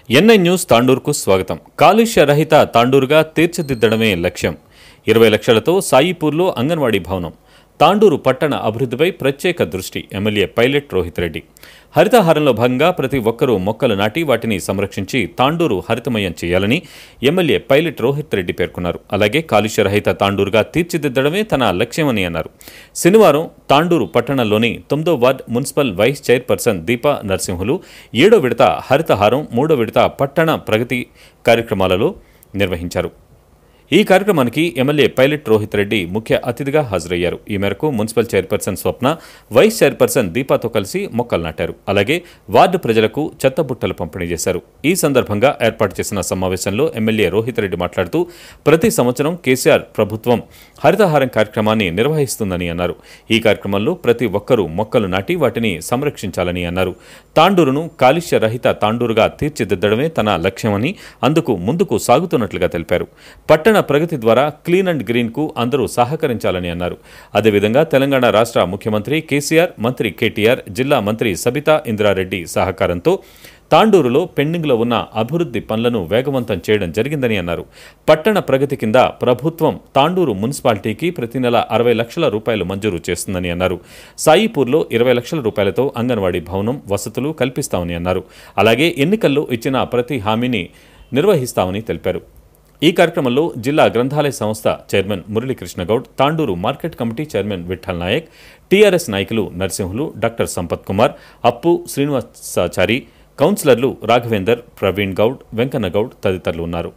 NI news తాండూరుకు స్వాగతం కాలుష్య రహిత తాండూరుగా తీర్చిదిద్దడమే లక్ష్యం ఇరవై లక్షలతో సాయిపూర్లో అంగన్వాడీ భవనం తాండూరు పట్టణ అభివృద్ధిపై ప్రత్యేక దృష్టి ఎమ్మెల్యే పైలట్ రోహిత్ రెడ్డి హరితహారంలో భాగంగా ప్రతి ఒక్కరూ మొక్కలు నాటి వాటిని సంరక్షించి తాండూరు హరితమయం చేయాలని ఎమ్మెల్యే పైలట్ రోహిత్ రెడ్డి పేర్కొన్నారు అలాగే కాలుష్య రహిత తాండూరుగా తీర్చిదిద్దడమే తన లక్ష్యమని అన్నారు శనివారం తాండూరు పట్టణంలోని తొమ్మిదో ward municipal vice chairperson Deepa Narasimhulu ఏడో విడత హరితహారం మూడో విడత పట్టణ ప్రగతి కార్యక్రమాలలో నిర్వహించారు ఈ కార్యక్రమానికి ఎమ్మెల్యే పైలట్ రోహిత్ రెడ్డి ముఖ్య అతిథిగా హాజరయ్యారు ఈ మేరకు municipal chairperson Swapna vice chairperson దీపాతో కలిసి మొక్కలు నాటారు అలాగే వార్డు ప్రజలకు చెత్త బుట్టలు పంపిణీ చేశారు ఈ సందర్భంగా ఏర్పాటు చేసిన సమావేశంలో ఎమ్మెల్యే రోహిత్ రెడ్డి మాట్లాడుతూ ప్రతి సంవత్సరం కేసీఆర్ ప్రభుత్వం హరితహారం కార్యక్రమాన్ని నిర్వహిస్తుందని అన్నారు ఈ కార్యక్రమంలో ప్రతి ఒక్కరూ మొక్కలు నాటి వాటిని సంరక్షించాలని అన్నారు తాండూరును కాలుష్య రహిత తాండూరుగా తీర్చిదిద్దడమే తన లక్ష్యమని అందుకు ముందుకు సాగుతున్నట్లుగా తెలిపారు పట్టణ ప్రగతి ద్వారా క్లీన్ అండ్ గ్రీన్ కు అందరూ సహకరించాలని అన్నారు అదేవిధంగా తెలంగాణ రాష్ట్ర ముఖ్యమంత్రి కేసీఆర్ మంత్రి కేటీఆర్ జిల్లా మంత్రి సబితా ఇంద్రారెడ్డి సహకారంతో తాండూరులో పెండింగ్లో ఉన్న అభివృద్ధి పనులను వేగవంతం చేయడం జరిగిందని అన్నారు పట్టణ ప్రగతి కింద ప్రభుత్వం తాండూరు మున్సిపాలిటీకి ప్రతి నెల అరవై లక్షల రూపాయలు మంజూరు చేస్తుందని అన్నారు సాయిపూర్లో ఇరవై లక్షల రూపాయలతో అంగన్వాడీ భవనం వసతులు కల్పిస్తామని అన్నారు అలాగే ఎన్నికల్లో ఇచ్చిన ప్రతి హామీని నిర్వహిస్తామని తెలిపారు ఈ కార్యక్రమంలో జిల్లా గ్రంథాలయ సంస్థ chairman Muralikrishna Goud Tandur market committee chairman Vithal Naik TRS నాయకులు నరసింహులు డాక్టర్ సంపత్ కుమార్ అప్పు శ్రీనివాసాచారి కౌన్సిలర్లు రాఘవేందర్ ప్రవీణ్ గౌడ్ వెంకన్న గౌడ్ తదితరులు ఉన్నారు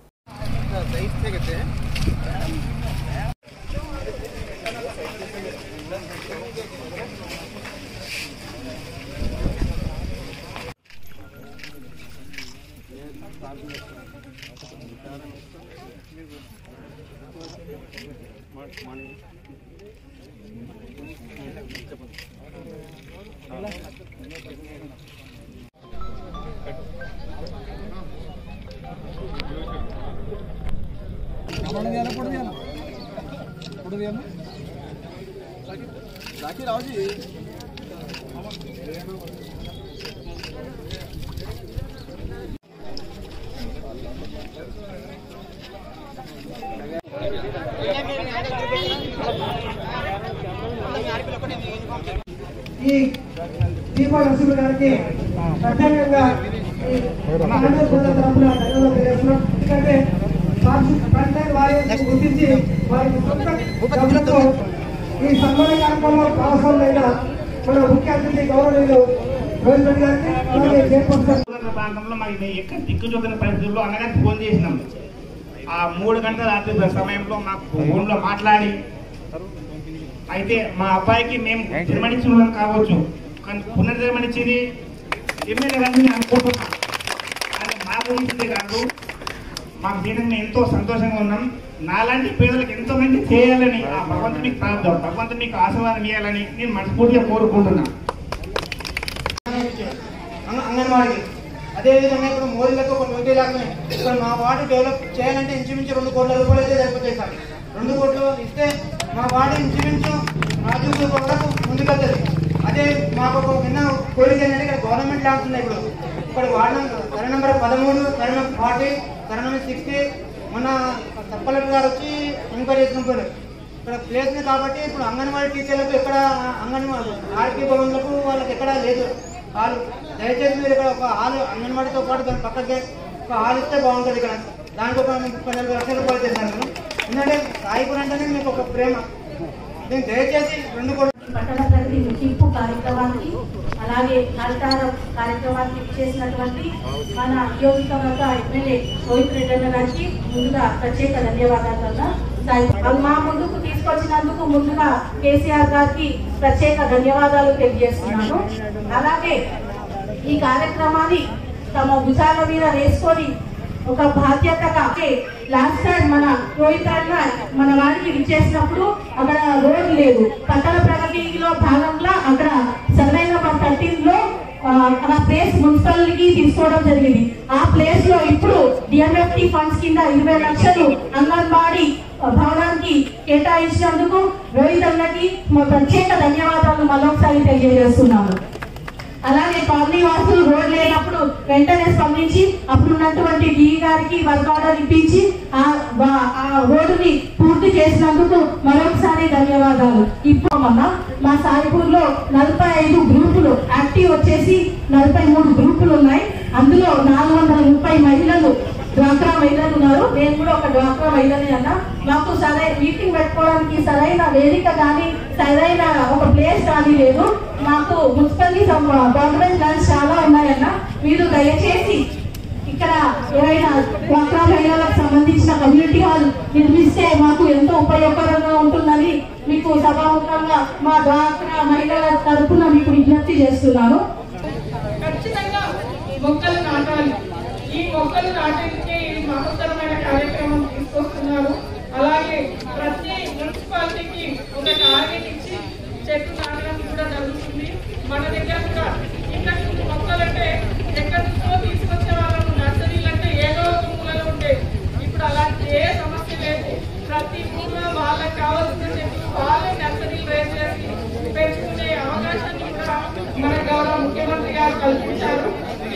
ఈ దీప నరసింహ గారికి ప్రత్యేకంగా ఈ ఆంధ్ర ప్రజల తరపున ధన్యవాదాలు తెలియజేస్తున్నాం ఎందుకంటే కంటెంట్ వారి గుర్తించి వారికి సొంత డబ్బులతో ఈ సన్మాన కార్యక్రమంలో భాగస్వాములైన మన ముఖ్య అతిథి గౌరవనీయులు రోహిత్ రెడ్డి గారికి అలాగే చైర్పర్సన్ ఉన్న ప్రాంతంలో మాకు మేము ఎక్కడ దిక్కుచొక్కని పరిస్థితుల్లో అన్నగారికి ఫోన్ చేసినాం ఆ మూడు గంటల రాత్రి సమయంలో మాకు ఫోన్లో మాట్లాడి అయితే మా అబ్బాయికి మేము జన్మనిచ్చిన వాళ్ళం కావచ్చు కానీ పునర్జన్మనిచ్చింది ఎమ్మెల్యే గారిని నేను అనుకుంటున్నాం కానీ మా గురించి కాదు మాకు దీనికి మేము ఎంతో సంతోషంగా ఉన్నాం నాలాంటి పేదలకు ఎంతో మంది చేయాలని ఆ భగవంతునికి ప్రార్థన భగవంతుడు మీకు ఆశీర్వాదం ఇవ్వాలని నేను మనస్ఫూర్తిగా కోరుకుంటున్నాను అంగ- అంగన్వాడీకి అదేవిధంగా ఇప్పుడు మోడీలకు ఒక ట్వంటీ ల్యాక్స్ ఇక్కడ మా వార్డు డెవలప్ చేయాలంటే ఇంచుమించు రెండు కోట్ల రూపాయలు అయితే సరిపోతాయి సార్ రెండు కోట్లు ఇస్తే మా వార్డు ఇంచుమించు రాజు వరకు ముందుకెళ్తుంది అదే మాకు ఒక విన్న కోరిక ఏంటంటే ఇక్కడ గవర్నమెంట్ ల్యాబ్స్ ఉన్నాయి ఇప్పుడు ఇక్కడ వార్డు నంబర్ సర నెంబర్ పదమూడు సర నెంబర్ ఫార్టీ సర నెంబర్ సిక్స్టీ మొన్న తప్పలెట్ గారు వచ్చి ఎంక్వైరీ చేసుకుని ఇక్కడ ప్లేస్ ఉంది కాబట్టి ఇప్పుడు అంగన్వాడీ టీచర్లకు ఎక్కడ అంగన్వాడీ ఆర్పీ భవన్లకు వాళ్ళకి ఎక్కడ లేదు హాల్ దయచేసి మీరు ఇక్కడ ఒక హాల్ అంగన్వాడీతో పాటు దాని పక్కకి ఒక హాల్ ఇస్తే బాగుంటుంది ఇక్కడ దానికి ఒక ముప్పై నలభై లక్షల రూపాయలు చేశాను ఎందుకంటే సాయిపురం అంటేనే మీకు ఒక ప్రేమ నేను దయచేసి రెండు కోట్ల పట్టణ ప్రగతి ముగింపు కార్యక్రమానికి అలాగే హరితార కార్యక్రమానికి చేసినటువంటి మన నియోజకవర్గ ఎమ్మెల్యే రోహిత్ రెడ్డి అన్న గారికి ముందుగా ప్రత్యేక ధన్యవాదాలు అన్న. దాని- మా ముందుకు తీసుకొచ్చినందుకు ముందుగా కేసీఆర్ గారికి ప్రత్యేక ధన్యవాదాలు తెలియజేస్తున్నాను అలాగే ఈ కార్యక్రమాన్ని తమ భుజాల మీద వేసుకొని ఒక బాధ్యతగా లాస్ట్ టైం మన రోహిత్ అన్న మన వారికి విచ్చేసినప్పుడు అక్కడ రోడ్ లేదు పట్టణ ప్రగతిలో భాగంగా అక్కడ సర్వే నెంబర్ థర్టీన్ లో ఆ, ఆ ప్లేస్ మున్సిపాలిటీకి తీసుకోవడం జరిగింది ఆ ప్లేస్ లో ఇప్పుడు డిఎంఎఫ్టి ఫండ్స్ కింద ఇరవై లక్షలు అంగన్వాడీ భవనానికి కేటాయించినందుకు రోహిత్ అన్నకి మా ప్రత్యేక ధన్యవాదాలు మరొకసారి తెలియజేస్తున్నాను అలాగే కాలనీ వాసులు రోడ్ లేనప్పుడు వెంటనే స్పందించి అప్పుడు ఉన్నటువంటి డి గారికి వర్క్ ఆర్డర్ ఇప్పించి ఆ వా- ఆ రోడ్డుని పూర్తి చేసినందుకు మరొకసారి ధన్యవాదాలు ఇప్పుడు మొన్న మా సాయిపూర్లో నలభై ఐదు గ్రూపులు యాక్టివ్ వచ్చేసి నలభై మూడు గ్రూపులు ఉన్నాయి అందులో నాలుగు వందల ముప్పై మహిళలు డ్వాక్రా మహిళలు ఉన్నారు నేను కూడా ఒక డ్వాక్రా మహిళని అన్న మాకు సరై మీటింగ్ పెట్టుకోవడానికి సరైన వేదిక కానీ సరైన ఒక ప్లేస్ కానీ లేదు మాకు మున్సిపల్కి గవర్నమెంట్ ల్యాండ్స్ చాలా ఉన్నాయన్న మీరు దయచేసి ఇక్కడ ఏవైనా డ్వాక్రా మహిళలకు సంబంధించిన కమ్యూనిటీ హాల్ నిర్మిస్తే మాకు ఎంతో ఉపయోగకరంగా ఉంటుందని మీకు సభాముఖంగా మా డ్వాక్రా మహిళల తరపున మీకు విజ్ఞప్తి చేస్తున్నాను ఖచ్చితంగా మొక్కలు నాటాలి ఈ మొక్కలు నాటడానికి ఈ మహత్తరమైన కార్యక్రమం తీసుకొస్తున్నారు అలాగే ప్రతి మున్సిపాలిటీకి ఒక టార్గెట్ ఇచ్చి చెట్లు నాటడం కూడా జరుగుతుంది మన దగ్గర కూడా ఇంతకు ముందు మొక్కలు అంటే ఎక్కడి నుంచో తీసుకొచ్చే వాళ్ళము నర్సరీలు అంటే ఏదో ఒక మూలలో ఉండేది ఇప్పుడు అలాంటి ఏ సమస్య లేదు ప్రతి ఊళ్ళో వాళ్ళకి కావాల్సిన చెట్లు వాళ్ళే నర్సరీలు రేజ్ చేసి పెంచుకునే అవకాశాన్ని కూడా మన గౌరవ ముఖ్యమంత్రి గారు కల్పించారు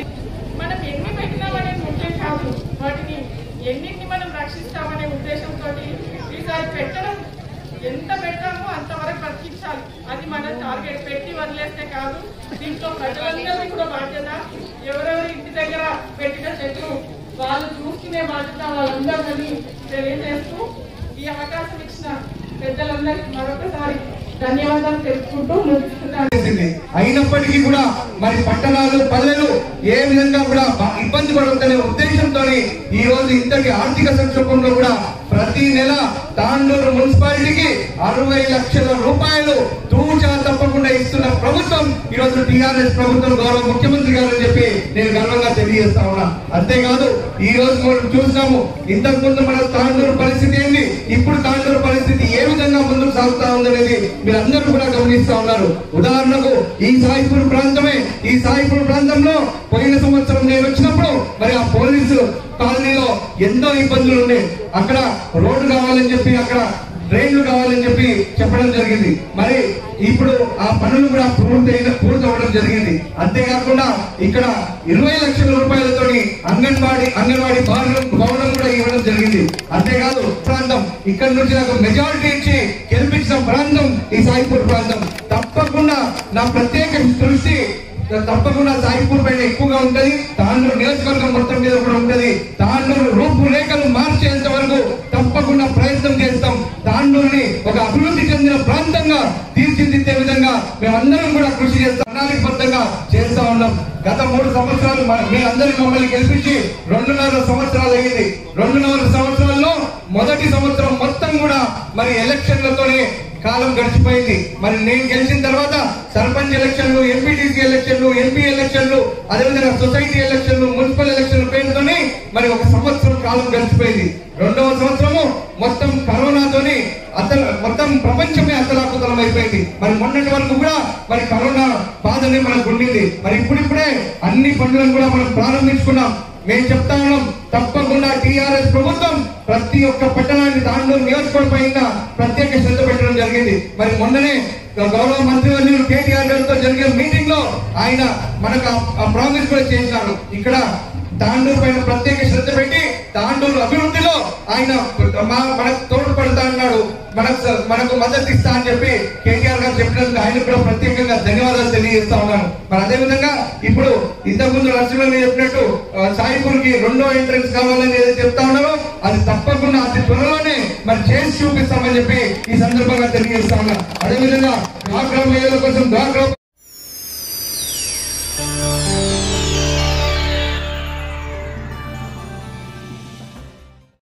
మనం ఎన్ని పెట్టినామనేది ముఖ్యం కాదు వాటిని ఎన్నింటిని మనం రక్షిస్తామనే ఉద్దేశంతో ఈసారి పెట్టడం ఎంత పెట్టామో అంతవరకు బతికించాలి అది మన టార్గెట్ పెట్టి వదిలేస్తే కాదు దీంట్లో ప్రజలందరినీ కూడా బాధ్యత ఎవరెవరి ఇంటి దగ్గర పెట్టిన చెట్లు వాళ్ళు చూసుకునే బాధ్యత వాళ్ళందరినీ తెలియజేస్తూ ఈ అవకాశం ఇచ్చిన పెద్దలందరికీ మరొకసారి ధన్యవాదాలు తెలుపుకుంటూ ముగిస్తున్నాను చేసింది అయినప్పటికీ కూడా మరి పట్టణాలు పల్లెలు ఏ విధంగా కూడా బా- ఇబ్బంది పడవద్దనే ఉద్దేశంతో ఈ రోజు ఇంతటి ఆర్థిక సంక్షోభంలో కూడా ప్రతి నెల తాండూరు మున్సిపాలిటీకి అరవై లక్షల రూపాయలు తూచా తప్పకుండా ఇస్తున్న ప్రభుత్వం ఈ రోజు టిఆర్ఎస్ ప్రభుత్వం గౌరవ ముఖ్యమంత్రి గారు అని చెప్పి నేను గర్వంగా తెలియజేస్తా ఉన్నా అంతేకాదు ఈ రోజు మనం చూసినాము ఇంతకు ముందు మన తాండూరు పరిస్థితి ఏంది ఇప్పుడు తాండూరు పరిస్థితి ఏ విధంగా ముందుకు సాగుతా ఉందనేది మీరందరూ కూడా గమనిస్తా ఉన్నారు ఉదాహరణకు ఈ సాయిపూర్ ప్రాంతమే ఈ సాయిపూర్ ప్రాంతంలో పోయిన సంవత్సరం నేను వచ్చినప్పుడు మరి ఆ పోలీసు కాలనీలో ఎన్నో ఇబ్బందులు ఉన్నాయి అక్కడ రోడ్డు కావాలని చెప్పి అక్కడ డ్రైన్లు కావాలని చెప్పి చెప్పడం జరిగింది మరి ఇప్పుడు ఆ పనులు కూడా పూర్తయిన పూర్తి అవ్వడం జరిగింది అంతేకాకుండా ఇక్కడ ఇరవై లక్షల రూపాయలతోని అంగన్వాడి అంగన్వాడి భవనం భవనం కూడా ఇవ్వడం జరిగింది అంతేకాదు ప్రాంతం ఇక్కడ నుంచి నాకు మెజారిటీ ఇచ్చి గెలిపించిన ప్రాంతం ఈ సాయిపూర్ ప్రాంతం తప్పకుండా నా ప్రత్యేక దృష్టి తప్పకుండా సాయిపూర్ పైన ఎక్కువగా ఉంటది తాండూరు నియోజకవర్గం మొత్తం మీద కూడా ఉంటది తాండూరు రూపురేఖలు మార్చేంత వరకు తప్పకుండా ప్రయత్నం చేస్తాం తాండూరుని ఒక అభివృద్ధి చెందిన ప్రాంతంగా తీర్చిదిద్దే విధంగా మేమందరం కూడా కృషి చేస్తాం ప్రణాళికబద్ధంగా చేస్తా ఉన్నాం గత మూడు సంవత్సరాలు మ- మీ అందరి మమ్మల్ని గెలిపించి రెండున్నర సంవత్సరాలు అయ్యింది రెండున్నర సంవత్సరాల్లో మొదటి సంవత్సరం మొత్తం కూడా మరి ఎలక్షన్లతోనే కాలం గడిచిపోయింది మరి నేను గెలిచిన తర్వాత సర్పంచ్ ఎలక్షన్లు ఎంపీటీసీ ఎలక్షన్లు ఎంపీ ఎలక్షన్లు అదేవిధంగా సొసైటీ ఎలక్షన్లు మున్సిపల్ ఎలక్షన్ల పేరుతోని మరి ఒక సంవత్సరం కాలం గడిచిపోయింది రెండవ సంవత్సరము మొత్తం కరోనాతోని అతల మొత్తం ప్రపంచమే అతలాకుతలం అయిపోయింది మరి మొన్నటి వరకు కూడా మరి కరోనా బాధనే మనకు ఉండింది మరి ఇప్పుడిప్పుడే అన్ని పనులను కూడా మనం ప్రారంభించుకున్నాం మేము చెప్తా ఉన్నాం తప్పకుండా టిఆర్ఎస్ ప్రభుత్వం ప్రతి ఒక్క పట్టణాన్ని దాంట్లో నియోజకవర్గం పైన ప్రత్యేక శ్రద్ధ పెట్టడం జరిగింది మరి మొన్ననే గౌరవ మంత్రివర్యులు కేటీఆర్ గారితో జరిగిన మీటింగ్ లో ఆయన మనకు ఆ- ఆ ప్రామిస్ కూడా చేసినారు ఇక్కడ తాండూరు పైన ప్రత్యేక శ్రద్ధ పెట్టి తాండూరు అభివృద్ధిలో ఆయన మా- మనకు తోడ్పడతా అన్నాడు మనకు స- మనకు మద్దతు ఇస్తా అని చెప్పి కేటీఆర్ గారు చెప్పినందుకు ఆయన కూడా ప్రత్యేకంగా ధన్యవాదాలు తెలియజేస్తా ఉన్నాను మరి అదే విధంగా ఇప్పుడు ఇంతకుముందు నరసింహని చెప్పినట్టు ఆ, సాయిపూర్కి రెండో ఎంట్రన్స్ కావాలని ఏదైతే చెప్తా ఉన్నారో అది తప్పకుండా అతి త్వరలోనే మరి చేసి చూపిస్తామని చెప్పి ఈ సందర్భంగా తెలియజేస్తా ఉన్నాను అదేవిధంగా డ్వాక్రా మహిళల కోసం డ్వాక్రా